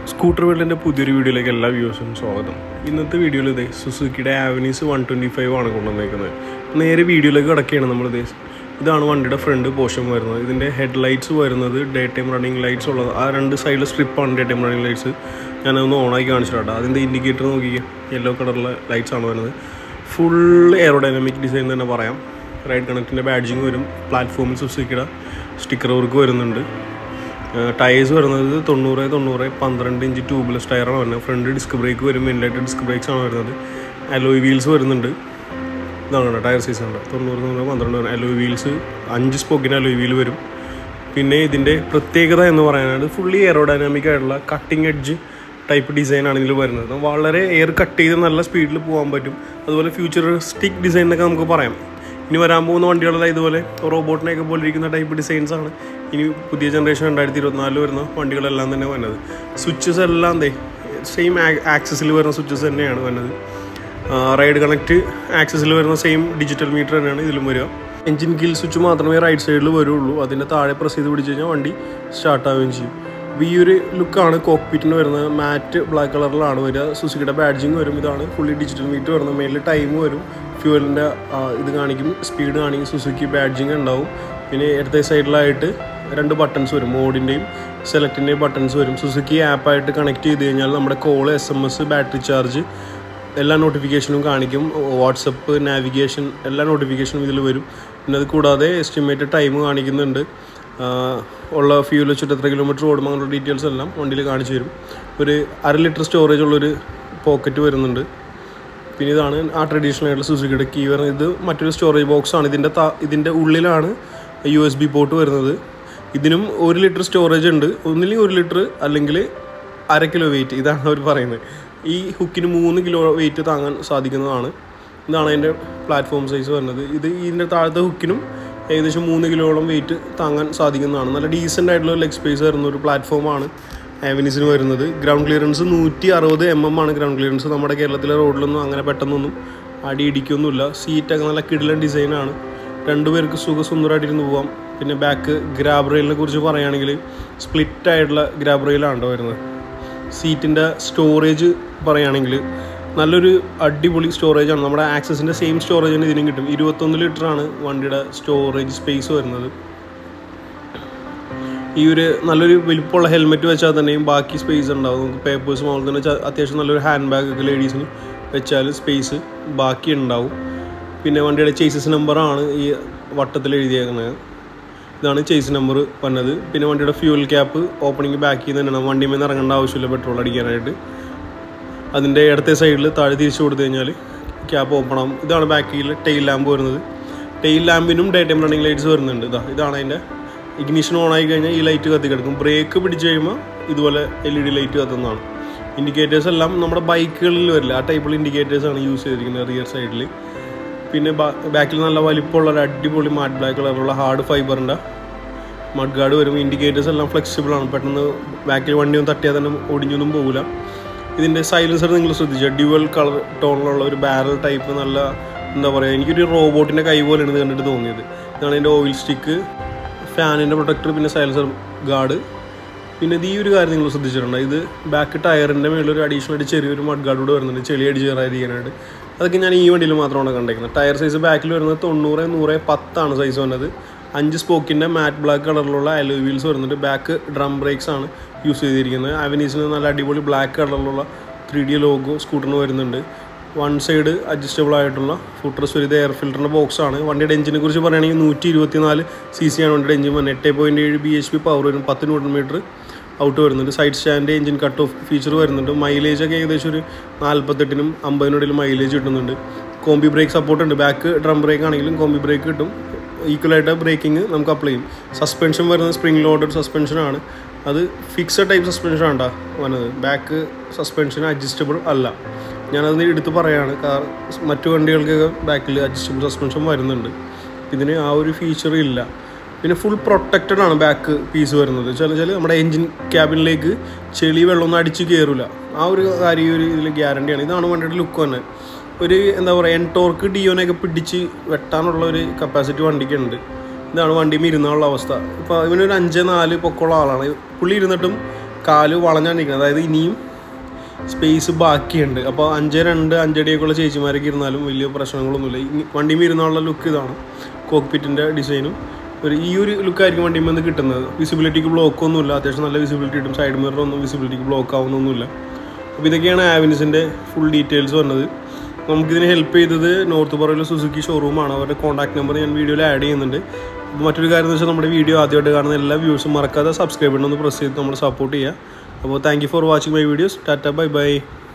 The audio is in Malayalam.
സ്കൂട്ടർ വേൾഡിൻ്റെ പുതിയൊരു വീഡിയോയിലേക്ക് എല്ലാ വ്യൂവേഴ്സും സ്വാഗതം ഇന്നത്തെ വീഡിയോയിൽ ഇതേ സുസുക്കിയുടെ ആവനീസ് വൺ ട്വൻറ്റി ഫൈവ് ആണ് കൊണ്ടുവന്നേക്കുന്നത് നേരെ വീഡിയോയിലേക്ക് കിടക്കുകയാണ് നമ്മളിത് ഇതാണ് വണ്ടിയുടെ ഫ്രണ്ട് പോർഷൻ വരുന്നത് ഇതിൻ്റെ ഹെഡ് ലൈറ്റ്സ് വരുന്നത് ഡേ ടൈം റണ്ണിങ് ലൈറ്റ്സ് ഉള്ളത് ആ രണ്ട് സൈഡിൽ സ്ട്രിപ്പാണ് ഡേ ടൈം റണ്ണിങ് ലൈറ്റ്സ് ഞാനതൊന്ന് ഓണാക്കി കാണിച്ചിട്ടാണ് അതിൻ്റെ ഇൻഡിക്കേറ്റർ നോക്കിക്കുക യെല്ലോ കളറിലെ ലൈറ്റ്സ് ആണ് വരുന്നത് ഫുൾ എയറോഡൈനാമിക് ഡിസൈൻ തന്നെ പറയാം റൈഡ് കണക്റ്റിൻ്റെ ബാഡ്ജിങ് വരും പ്ലാറ്റ്ഫോമിൽ സുസുക്കിയുടെ സ്റ്റിക്കർ വർക്ക് വരുന്നുണ്ട് ടയേഴ്സ് വരുന്നത് തൊണ്ണൂറ് തൊണ്ണൂറ് പന്ത്രണ്ട് ഇഞ്ച് ട്യൂബ്ലെസ് ടയറാണ് വരുന്നത് ഫ്രണ്ട് ഡിസ്ക് ബ്രേക്ക് വരും വെന്റിലേറ്റഡ് ഡിസ്ക് ബ്രേക്സ് ആണ് വരുന്നത് അലോയ് വീൽസ് വരുന്നുണ്ട് ഇതാണ് കേട്ടോ ടയർ സൈസ് ഉണ്ട് തൊണ്ണൂറ് തൊണ്ണൂറ് പന്ത്രണ്ട് വരും അലോയ് വീൽസ് അഞ്ച് സ്പോക്കിന് അലോയ് വീൽ വരും പിന്നെ ഇതിൻ്റെ പ്രത്യേകത എന്ന് പറയാനായിട്ട് ഫുള്ളി എയറോഡൈനാമിക് ആയിട്ടുള്ള കട്ടിംഗ് എഡ്ജ് ടൈപ്പ് ഡിസൈനാണ് ഇതിൽ വരുന്നത് വളരെ എയർ കട്ട് ചെയ്ത് നല്ല സ്പീഡിൽ പോകാൻ പറ്റും അതുപോലെ ഫ്യൂച്ചറിസ്റ്റിക് ഡിസൈൻ എന്നൊക്കെ നമുക്ക് പറയാം ഇനി വരാൻ പോകുന്ന വണ്ടികളെല്ലാം ഇതുപോലെ റോബോട്ടിനെയൊക്കെ പോലെ ഇരിക്കുന്ന ടൈപ്പ് ഡിസൈൻസ് ആണ് ഇനി പുതിയ ജനറേഷൻ രണ്ടായിരത്തി ഇരുപത്തിനാലിൽ വരുന്ന വണ്ടികളെല്ലാം തന്നെ വരുന്നത് സ്വിച്ചസ് എല്ലാം ദേ സെയിം ആക്സസിൽ വരുന്ന സ്വിച്ചസ് തന്നെയാണ് വരുന്നത് റൈഡ് കണക്റ്റ് ആക്സസിൽ വരുന്ന സെയിം ഡിജിറ്റൽ മീറ്റർ തന്നെയാണ് ഇതിലും വരിക എഞ്ചിൻ കിൽ സ്വിച്ച് മാത്രമേ റൈറ്റ് സൈഡിൽ വരുള്ളൂ അതിൻ്റെ താഴെ പ്രസ് ചെയ്ത് പിടിച്ച് കഴിഞ്ഞാൽ വണ്ടി സ്റ്റാർട്ട് ആവുകയും ചെയ്യും അപ്പോൾ ഈ ഒരു ലുക്കാണ് കോക്പിറ്റിന് വരുന്നത് മാറ്റ് ബ്ലാക്ക് കളറിലാണ് വരിക സുസുക്കിയുടെ ബാഡ്ജിങ് വരും ഇതാണ് ഫുള്ളി ഡിജിറ്റൽ മീറ്റർ വരുന്നത് മേലിൽ ടൈം വരും ഫ്യൂവലിൻ്റെ ഇത് കാണിക്കും സ്പീഡ് കാണിക്കും സുസുക്കി ബാഡ്ജിങ് ഉണ്ടാവും പിന്നെ ഇടത്തെ സൈഡിലായിട്ട് രണ്ട് ബട്ടൺസ് വരും മോഡിൻ്റെയും സെലക്റ്റിൻ്റെയും ബട്ടൺസ് വരും സുസുക്കി ആപ്പായിട്ട് കണക്ട് ചെയ്ത് കഴിഞ്ഞാൽ നമ്മുടെ call S M S battery charge എല്ലാ നോട്ടിഫിക്കേഷനും കാണിക്കും വാട്സപ്പ് നാവിഗേഷൻ എല്ലാ നോട്ടിഫിക്കേഷനും ഇതിൽ വരും പിന്നെ അത് കൂടാതെ എസ്റ്റിമേറ്റഡ് ടൈം കാണിക്കുന്നുണ്ട് ഉള്ള ഫ്യൂൽ വെച്ചിട്ട് എത്ര കിലോമീറ്റർ ഓടും അങ്ങനെയുള്ള ഡീറ്റെയിൽസ് എല്ലാം വണ്ടിയിൽ കാണിച്ചു തരും ഒരു അര ലിറ്റർ സ്റ്റോറേജ് ഉള്ളൊരു പോക്കറ്റ് വരുന്നുണ്ട് പിന്നെ ഇതാണ് ആ ട്രഡീഷണൽ ആയിട്ടുള്ള സുസുക്കിയുടെ കീ വരുന്നത് ഇത് മറ്റൊരു സ്റ്റോറേജ് ബോക്സ് ആണ് ഇതിൻ്റെ ഇതിൻ്റെ ഉള്ളിലാണ് യു എസ് ബി പോർട്ട് വരുന്നത് ഇതിനും ഒരു ലിറ്റർ സ്റ്റോറേജ് ഉണ്ട് ഒന്നില്ലെങ്കിൽ ഒരു ലിറ്റർ അല്ലെങ്കിൽ അര കിലോ വെയിറ്റ് ഇതാണ് അവർ പറയുന്നത് ഈ ഹുക്കിന് മൂന്ന് കിലോ വെയിറ്റ് താങ്ങാൻ സാധിക്കുന്നതാണ് ഇതാണ് അതിൻ്റെ പ്ലാറ്റ്ഫോം സൈസ് വരുന്നത് ഇത് ഇതിൻ്റെ താഴത്തെ ഹുക്കിനും ഏകദേശം മൂന്ന് കിലോളം വെയിറ്റ് താങ്ങാൻ സാധിക്കുന്നതാണ് നല്ല ഡീസൻ്റ് ആയിട്ടുള്ള ലെഗ് സ്പേസ് വരുന്ന ഒരു പ്ലാറ്റ്ഫോമാണ് ആവനീസിന് വരുന്നത് ഗ്രൗണ്ട് ക്ലിയറൻസ് നൂറ്റി അറുപത് എം എം ആണ് ഗ്രൗണ്ട് ക്ലിയറൻസ് നമ്മുടെ കേരളത്തിലെ റോഡിലൊന്നും അങ്ങനെ പെട്ടെന്നൊന്നും അടി ഇടിക്കൊന്നുമില്ല സീറ്റൊക്കെ നല്ല കിടിലൻ ഡിസൈനാണ് രണ്ടുപേർക്ക് സുഖസുന്ദരമായിട്ടിരുന്ന് പോവാം പിന്നെ ബാക്ക് ഗ്രാബ് റെയിലിനെ കുറിച്ച് പറയുകയാണെങ്കിൽ സ്പ്ലിറ്റ് ആയിട്ടുള്ള ഗ്രാബ് റെയിലാണ് വരുന്നത് സീറ്റിൻ്റെ സ്റ്റോറേജ് പറയുകയാണെങ്കിൽ നല്ലൊരു അടിപൊളി സ്റ്റോറേജാണ് നമ്മുടെ ആക്സസിൻ്റെ സെയിം സ്റ്റോറേജ് തന്നെ ഇതിനും കിട്ടും ഇരുപത്തൊന്ന് ലിറ്ററാണ് വണ്ടിയുടെ സ്റ്റോറേജ് സ്പേസ് വരുന്നത് ഈ ഒരു നല്ലൊരു വലിപ്പമുള്ള ഹെൽമെറ്റ് വെച്ചാൽ തന്നെയും ബാക്കി സ്പേസ് ഉണ്ടാവും നമുക്ക് പേപ്പേഴ്സും അതുപോലെ തന്നെ അത്യാവശ്യം നല്ലൊരു ഹാൻഡ് ബാഗ് ഒക്കെ ലേഡീസിന് വെച്ചാൽ സ്പേസ് ബാക്കി ഉണ്ടാവും പിന്നെ വണ്ടിയുടെ ചേസസ് നമ്പറാണ് ഈ വട്ടത്തിൽ എഴുതിയേക്കുന്നത് ഇതാണ് ചേസ് നമ്പർ വന്നത് പിന്നെ വണ്ടിയുടെ ഫ്യൂൽ ക്യാപ്പ് ഓപ്പണിംഗ് ബാക്ക് ചെയ്ത് തന്നെയാണ് വണ്ടിയിൽ നിന്ന് ഇറങ്ങേണ്ട ആവശ്യമില്ല പെട്രോൾ അടിക്കാനായിട്ട് അതിൻ്റെ ഇടത്തെ സൈഡിൽ താഴെ തിരിച്ചു കൊടുത്തു കഴിഞ്ഞാൽ ക്യാപ്പ് ഓപ്പൺ ആവും ഇതാണ് ബാക്കിൽ ടെയിൽ ലാമ്പ് വരുന്നത് ടെയിൽ ലാമ്പിനും ഡേ ടൈം റണ്ണിങ് ലൈറ്റ്സ് വരുന്നുണ്ട് ഇതാ ഇതാണ് അതിൻ്റെ ഇഗ്നിഷൻ ഓൺ ആയി കഴിഞ്ഞാൽ ഈ ലൈറ്റ് കത്തി കിടക്കും ബ്രേക്ക് പിടിച്ച് കഴിയുമ്പോൾ ഇതുപോലെ എൽ ഇ ഡി ലൈറ്റ് കത്തുന്നതാണ് ഇൻഡിക്കേറ്റേഴ്സ് എല്ലാം നമ്മുടെ ബൈക്കുകളിൽ വരില്ല ആ ടൈപ്പുള്ള ഇൻഡിക്കേറ്റേഴ്സാണ് യൂസ് ചെയ്തിരിക്കുന്നത് റിയർ സൈഡിൽ പിന്നെ ബാക്കിൽ നല്ല വലിപ്പമുള്ള ഒരു അടിപൊളി മാറ്റ് ബ്ലാക്ക് കളറുള്ള ഹാർഡ് ഫൈബറിൻ്റെ മഡ് ഗാർഡ് വരും ഇൻഡിക്കേറ്റേഴ്സ് എല്ലാം ഫ്ലെക്സിബിൾ ആണ് പെട്ടെന്ന് ബാക്കിൽ വണ്ടി ഒന്നും തട്ടിയാൽ തന്നെ ഒടിഞ്ഞൊന്നും പോകില്ല ഇതിൻ്റെ സൈലൻസർ നിങ്ങൾ ശ്രദ്ധിച്ചാൽ ഡ്യുവൽ കളർ ടോണിലുള്ള ഒരു ബാരൽ ടൈപ്പ് നല്ല എന്താ പറയുക എനിക്കൊരു റോബോട്ടിൻ്റെ കൈ പോലെയാണ് ഇത് കണ്ടിട്ട് തോന്നിയത് ഇതാണ് ഇതിൻ്റെ ഓയിൽ സ്റ്റിക്ക് ഫാനിൻ്റെ പ്രൊട്ടക്ടർ പിന്നെ സൈലൻസർ ഗാർഡ് പിന്നെ ഇത് ഈ ഒരു കാര്യം നിങ്ങൾ ശ്രദ്ധിച്ചിട്ടുണ്ട് ഇത് ബാക്ക് ടയറിൻ്റെ മേളിൽ ഒരു അഡീഷണൽ ആയിട്ട് ചെറിയൊരു മഡ് ഗാർഡ് കൂടെ വരുന്നുണ്ട് ചെളി അടിച്ച് കയറാതിരിക്കാനായിട്ട് അതൊക്കെ ഞാൻ ഈ വണ്ടിയിൽ മാത്രമാണ് കണ്ടേക്കുന്നത് ടയർ സൈസ് ബാക്കിൽ വരുന്നത് തൊണ്ണൂറ് നൂറ് പത്താണ് സൈസ് വന്നത് അഞ്ച് സ്പോക്കിൻ്റെ മാറ്റ് ബ്ലാക്ക് കളറിലുള്ള അലോ വീൽസ് വരുന്നുണ്ട് ബാക്ക് ഡ്രം ബ്രേക്സ് ആണ് യൂസ് ചെയ്തിരിക്കുന്നത് അവനീസിന് നല്ല അടിപൊളി ബ്ലാക്ക് കളറിലുള്ള ത്രീ ഡി ലോഗോ സ്കൂട്ടറിന് വരുന്നുണ്ട് വൺ സൈഡ് അഡ്ജസ്റ്റബിൾ ആയിട്ടുള്ള ഫുട്രസ് ഒരു എയർ ഫിൽറ്ററിൻ്റെ ബോക്സ് ആണ് വണ്ടിയുടെ എഞ്ചിനെ കുറിച്ച് പറയുകയാണെങ്കിൽ നൂറ്റി ഇരുപത്തി നാല് സി സി ആണ് വണ്ടിയുടെ എഞ്ചിൻ വരുന്നത് എട്ട് പോയിൻറ്റ് ഏഴ് ബി എച്ച് പി പവർ വരും പത്ത് ന്യൂട്ടൺ മീറ്റർ ഔട്ട് വരുന്നുണ്ട് side stand engine cut off feature വരുന്നുണ്ട് മൈലേജ് ഒക്കെ ഏകദേശം ഒരു നാൽപ്പത്തെട്ടിനും അമ്പതിനുള്ളിൽ മൈലേജ് കിട്ടുന്നുണ്ട് കോമ്പി ബ്രേക്ക് സപ്പോർട്ട് ഉണ്ട് ബാക്ക് ഡ്രം ബ്രേക്ക് ആണെങ്കിലും കോമ്പി ബ്രേക്ക് കിട്ടും ഈക്വലായിട്ട് ബ്രേക്കിംഗ് നമുക്ക് അപ്ലൈ ചെയ്യും സസ്പെൻഷൻ വരുന്നത് സ്പ്രിംഗ് ലോഡഡ് സസ്പെൻഷനാണ് അത് ഫിക്സഡ് ടൈപ്പ് സസ്പെൻഷൻ ആണ് വന്നത് ബാക്ക് സസ്പെൻഷൻ അഡ്ജസ്റ്റബിൾ അല്ല ഞാനത് എടുത്ത് പറയാണ് കാർ മറ്റു വണ്ടികൾക്കൊക്കെ ബാക്കിൽ അഡ്ജസ്റ്റബിൾ സസ്പെൻഷൻ വരുന്നുണ്ട് ഇതിന് ആ ഒരു ഫീച്ചർ ഇല്ല പിന്നെ ഫുൾ പ്രൊട്ടക്റ്റഡ് ആണ് ബാക്ക് പീസ് വരുന്നത് ചില ചില നമ്മുടെ എൻജിൻ ക്യാബിനിലേക്ക് ചെളി വെള്ളമൊന്നും അടിച്ച് കയറില്ല ആ ഒരു കാര്യം ഒരു ഇതിൽ ഗ്യാരണ്ടിയാണ് ഇതാണ് വണ്ടിയുടെ ലുക്ക് തന്നെ ഒരു എന്താ പറയുക എൻടോർക്ക് ഡിയോനെയൊക്കെ പിടിച്ച് വെട്ടാനുള്ള ഒരു കപ്പാസിറ്റി വണ്ടിക്ക് ഉണ്ട് ഇതാണ് വണ്ടി ഇരുന്നുള്ള അവസ്ഥ ഇപ്പോൾ ഇവനൊരു അഞ്ച് നാല് പൊക്കമുള്ള ആളാണ് പുള്ളി ഇരുന്നിട്ടും കാല് വളഞ്ഞാണ് നിൽക്കുന്നത് അതായത് ഇനിയും സ്പേസ് ബാക്കിയുണ്ട് അപ്പോൾ അഞ്ച് രണ്ട് അഞ്ചടിയൊക്കെയുള്ള ചേച്ചിമാരൊക്കെ ഇരുന്നാലും വലിയ പ്രശ്നങ്ങളൊന്നുമില്ല ഈ വണ്ടിയിൽ ഇരുന്നുള്ള ലുക്ക് ഇതാണ് കോക്പിറ്റിൻ്റെ ഡിസൈനും ഒരു ഈ ഒരു ലുക്കായിരിക്കും വണ്ടിയിൽ നിന്ന് കിട്ടുന്നത് വിസിബിലിറ്റിക്ക് ബ്ലോക്ക് ഒന്നുമില്ല അത്യാവശ്യം നല്ല വിസിബിലിറ്റി കിട്ടും സൈഡ് മിററൊന്നും വിസിബിലിറ്റിക്ക് ബ്ലോക്ക് ആവുന്നൊന്നുമില്ല അപ്പോൾ ഇതൊക്കെയാണ് ആവിൻസിൻ്റെ ഫുൾ ഡീറ്റെയിൽസ് വന്നത് നമുക്കിതിന് ഹെൽപ്പ് ചെയ്തത് നോർത്ത് പറയിലെ സുസുക്കി ഷോറൂമാണ് അവരുടെ കോൺടാക്ട് നമ്പർ ഞാൻ വീഡിയോയിൽ ആഡ് ചെയ്യുന്നുണ്ട് അപ്പോൾ മറ്റൊരു കാര്യം എന്ന് വെച്ചാൽ നമ്മുടെ വീഡിയോ ആദ്യമായിട്ട് കാണുന്ന എല്ലാ വ്യൂസും മറക്കാതെ സബ്സ്ക്രൈബ് ചെയ്യണമെന്ന് പ്രസ് ചെയ്ത് നമ്മൾ സപ്പോർട്ട് ചെയ്യുക അപ്പോൾ thank you for watching my videos tata bye by